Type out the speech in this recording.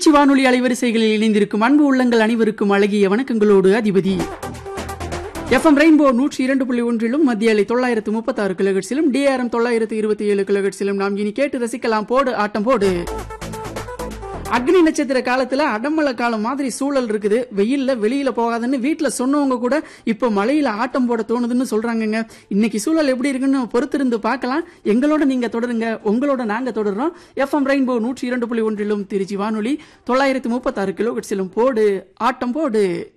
திருச்சி வானொலி அலைவரிசைகளில் இணைந்திருக்கும் அன்பு உள்ளங்கள் அனைவருக்கும் அழகிய வணக்கங்களோடு அதிபதி எஃப்எம் ரெயின்போ நூற்றி இரண்டு புள்ளி ஒன்றிலும் மத்திய அலை தொள்ளாயிரத்து முப்பத்தாறு கிலோகட்ஸிலும் டிஆர்எம் தொள்ளாயிரத்து இருபத்தி ஏழு கிலோகட்ஸிலும் நாம் இனி கேட்டு ரசிக்கலாம் போடு ஆட்டம் போடு அக்னி நட்சத்திர காலத்துல அடமழை காலம் மாதிரி சூழல் இருக்குது வெயில்ல வெளியில போகாதுன்னு வீட்டுல சொன்னவங்க கூட இப்போ மழையில ஆட்டம் போட தோணுதுன்னு சொல்றாங்கங்க இன்னைக்கு சூழல் எப்படி இருக்குன்னு பொறுத்திருந்து பார்க்கலாம் எங்களோட நீங்க தொடருங்க உங்களோட நாங்க தொடர்றோம் எஃப்எம் ரெயின்போ நூற்றி இரண்டு புள்ளி ஒன்றிலும் திருச்சி வானொலி தொள்ளாயிரத்து முப்பத்தாறு கிலோ போடு ஆட்டம் போடு